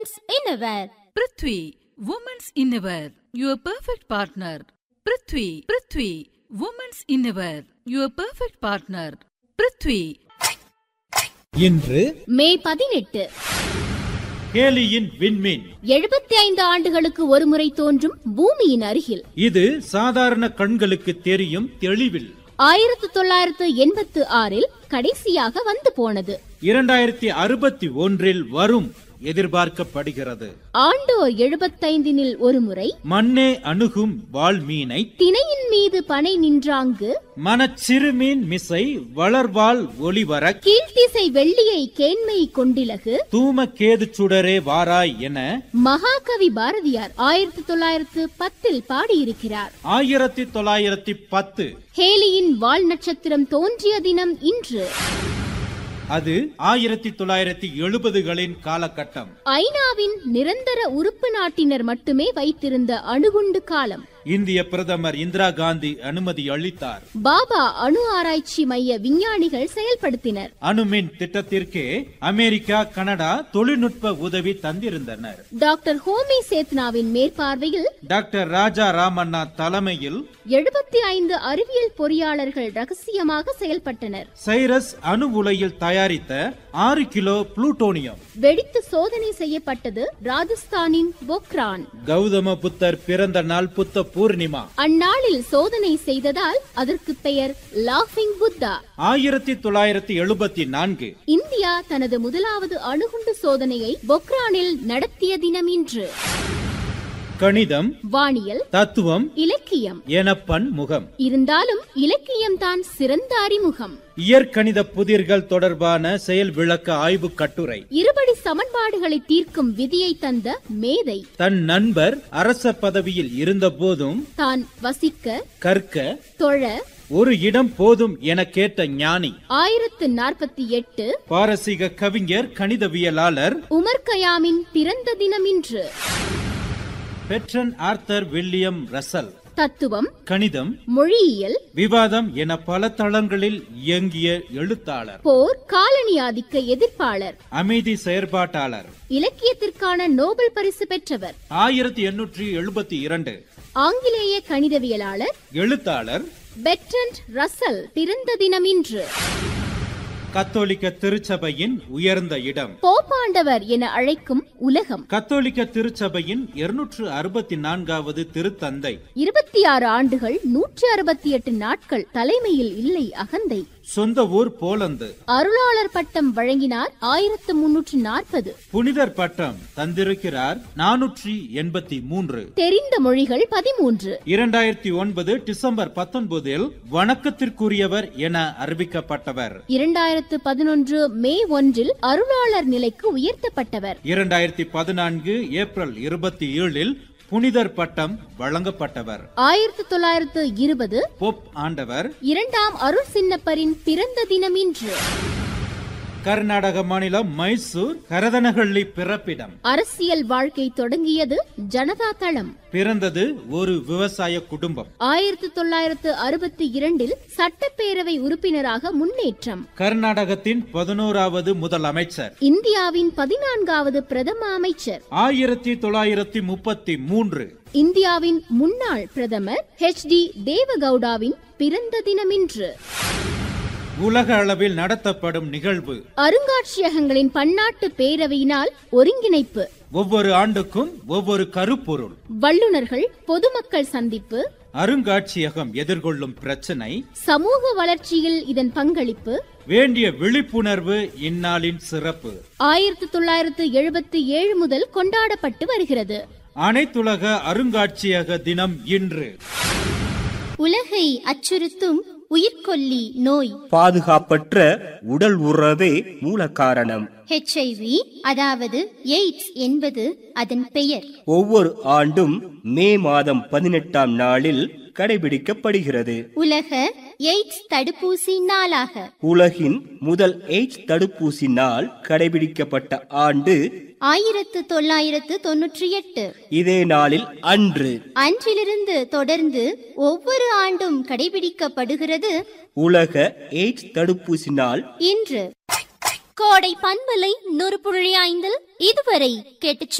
இன்னவர் Prithvi women's innerwear your perfect partner Prithvi Prithvi women's innerwear your perfect partner Prithvi இன்று மே பதினெட்டு கேலியின் விண்மீன் எழுபத்தி ஐந்து ஆண்டுகளுக்கு ஒருமுறை தோன்றும் பூமியின் அருகில் இது சாதாரண கண்களுக்கு தெரியும் தெளிவில் ஆயிரத்து தொள்ளாயிரத்து எண்பத்து ஆறில் கடைசியாக வந்து போனது இரண்டாயிரத்தி அறுபத்தி ஒன்றில் வரும் எதிர்பார்க்கப்படுகிறது ஆண்டோர் எழுபத்தைந்தினில் ஒருமுறை மண்ணே அணுகும் வால்மீனை திணையின் மீது பனை நின்றாங்கு மனச்சிறுமீன் மிசை வளர்வால் ஒளிவர கீழ்த்திசை வெள்ளியை கேண்மை கொண்டிலகு தூம கேது சுடரே வாராய் என மகாகவி பாரதியார் ஆயிரத்து தொள்ளாயிரத்து பத்தில் பாடியிருக்கிறார் ஆயிரத்தி தொள்ளாயிரத்தி பத்து ஹேலியின் வால் நட்சத்திரம் தோன்றிய தினம் இன்று அது ஆயிரத்தி தொள்ளாயிரத்தி எழுபதுகளின் காலகட்டம் ஐநாவின் நிரந்தர உறுப்பு நாட்டினர் மட்டுமே வைத்திருந்த அணுகுண்டு காலம் இந்திய பிரதமர் இந்திரா காந்தி அனுமதி அளித்தார் பாபா அணு ஆராய்ச்சி மைய விஞ்ஞானிகள் செயல்படுத்தினர் அணுமின் திட்டத்திற்கே அமெரிக்கா கனடா தொழில்நுட்ப உதவி தந்திருந்தனர் டாக்டர் ஹோமி சேத்னாவின் மேற்பார்வையில் டாக்டர் ராஜா ராமண்ணா தலைமையில் எழுபத்தி ஐந்து அறிவியல் பொறியாளர்கள் ரகசியமாக செயல்பட்டனர் சைரஸ் அணு உலையில் தயாரித்த ஆறு கிலோ புளூட்டோனியம் வெடித்து சோதனை செய்யப்பட்டது ராஜஸ்தானின் பொக்ரான் கௌதம புத்தர் பிறந்த நாள் புத்த பூர்ணிமா அந்நாளில் சோதனை செய்ததால் அதற்கு பெயர் லாஃபிங் புத்தா ஆயிரத்தி தொள்ளாயிரத்தி எழுபத்தி நான்கு இந்தியா தனது முதலாவது அணுகுண்டு சோதனையை பொக்ரானில் நடத்திய தினம் இன்று கணிதம் வானியல் தத்துவம் இலக்கியம் என பன்முகம் இருந்தாலும் இலக்கியம்தான் சிறந்த அறிமுகம் இயற்கணித புதிர்கள் தொடர்பான செயல் விளக்க ஆய்வு கட்டுரை இருபடி சமன்பாடுகளை தீர்க்கும் விதியை தந்த மேதை தன் நண்பர் அரச பதவியில் இருந்தபோதும் தான் வசிக்க கற்க தொழ ஒரு இடம் போதும் என கேட்ட ஞானி ஆயிரத்து நாற்பத்தி எட்டு பாரசீக கவிஞர் கணிதவியலாளர் உமர் கயாமின் பிறந்த தினம் இன்று பெட்ரன் ஆர்த்தர் வில்லியம் ரசல் தத்துவம் கணிதம் மொழியியல் விவாதம் என பல தளங்களில் இயங்கிய எழுத்தாளர் போர் காலனி ஆதிக்க எதிர்ப்பாளர் அமைதி செயற்பாட்டாளர் இலக்கியத்திற்கான நோபல் பரிசு பெற்றவர் ஆயிரத்தி எண்ணூற்றி எழுபத்தி இரண்டு ஆங்கிலேய கணிதவியலாளர் எழுத்தாளர் பெட்ரண்ட் ரசல் பிறந்த தினம் இன்று கத்தோலிக்க திருச்சபையின் உயர்ந்த இடம் போப்பாண்டவர் என அழைக்கும் உலகம் கத்தோலிக்க திருச்சபையின் இருநூற்று அறுபத்தி நான்காவது திருத்தந்தை இருபத்தி ஆறு ஆண்டுகள் நூற்றி அறுபத்தி எட்டு நாட்கள் தலைமையில் இல்லை அகந்தை சொந்த ஊர் போலந்து அருளாளர் பட்டம் வழங்கினார் ஆயிரத்து முன்னூற்று நாற்பது புனிதர் பட்டம் தந்திருக்கிறார் நானூற்றி எண்பத்தி மூன்று தெரிந்த மொழிகள் பதிமூன்று இரண்டாயிரத்தி ஒன்பது டிசம்பர் பத்தொன்பதில் வணக்கத்திற்குரியவர் என அறிவிக்கப்பட்டவர் இரண்டாயிரத்து பதினொன்று மே ஒன்றில் அருளாளர் நிலைக்கு உயர்த்தப்பட்டவர் இரண்டாயிரத்தி பதினான்கு ஏப்ரல் இருபத்தி ஏழில் புனிதர் பட்டம் வழங்கப்பட்டவர் ஆயிரத்து தொள்ளாயிரத்து இருபது பொப் ஆண்டவர் இரண்டாம் அருள் சின்னப்பரின் பிறந்த தினம் இன்று கர்நாடக மாநிலம் மைசூர் கரதனஹள்ளி பிறப்பிடம் அரசியல் வாழ்க்கை தொடங்கியது ஜனதா தளம் பிறந்தது ஒரு விவசாய குடும்பம் ஆயிரத்து தொள்ளாயிரத்து அறுபத்தி இரண்டில் சட்டப்பேரவை உறுப்பினராக முன்னேற்றம் கர்நாடகத்தின் பதினோராவது முதலமைச்சர் இந்தியாவின் பதினான்காவது பிரதம அமைச்சர் ஆயிரத்தி தொள்ளாயிரத்தி முப்பத்தி மூன்று இந்தியாவின் முன்னாள் பிரதமர் ஹெச் டி தேவகவுடாவின் பிறந்த தினமின்று உலக அளவில் நடத்தப்படும் நிகழ்வு அருங்காட்சியகங்களின் பன்னாட்டு பேரவையினால் ஒருங்கிணைப்பு ஒவ்வொரு ஆண்டுக்கும் ஒவ்வொரு கருப்பொருள் வல்லுநர்கள் பொதுமக்கள் சந்திப்பு அருங்காட்சியகம் எதிர்கொள்ளும் பிரச்சனை சமூக வளர்ச்சியில் இதன் பங்களிப்பு வேண்டிய விழிப்புணர்வு இந்நாளின் சிறப்பு ஆயிரத்து தொள்ளாயிரத்து எழுபத்தி ஏழு முதல் கொண்டாடப்பட்டு வருகிறது அனைத்துலக அருங்காட்சியக தினம் இன்று உலகை அச்சுறுத்தும் உயிர்கொல்லி நோய் பாதுகாப்பற்ற உடல் உறவே மூல காரணம் ஹெச்ஐவி அதாவது எய்ட்ஸ் என்பது அதன் பெயர் ஒவ்வொரு ஆண்டும் மே மாதம் பதினெட்டாம் நாளில் கடைபிடிக்கப்படுகிறது உலக எய்ட்ஸ் தடுப்பூசி நாளாக உலகின் முதல் எய்ட்ஸ் தடுப்பூசி நாள் கடைபிடிக்கப்பட்ட ஆண்டு ஆயிரத்து தொள்ளாயிரத்து தொன்னூற்றி எட்டு இதே நாளில் அன்று அன்றிலிருந்து தொடர்ந்து ஒவ்வொரு ஆண்டும் கடைபிடிக்கப்படுகிறது உலக எய்ட்ஸ் தடுப்பூசி நாள் இன்று கோடை பண்பலை நூறு புள்ளி ஐந்தில் இதுவரை கேட்டுச்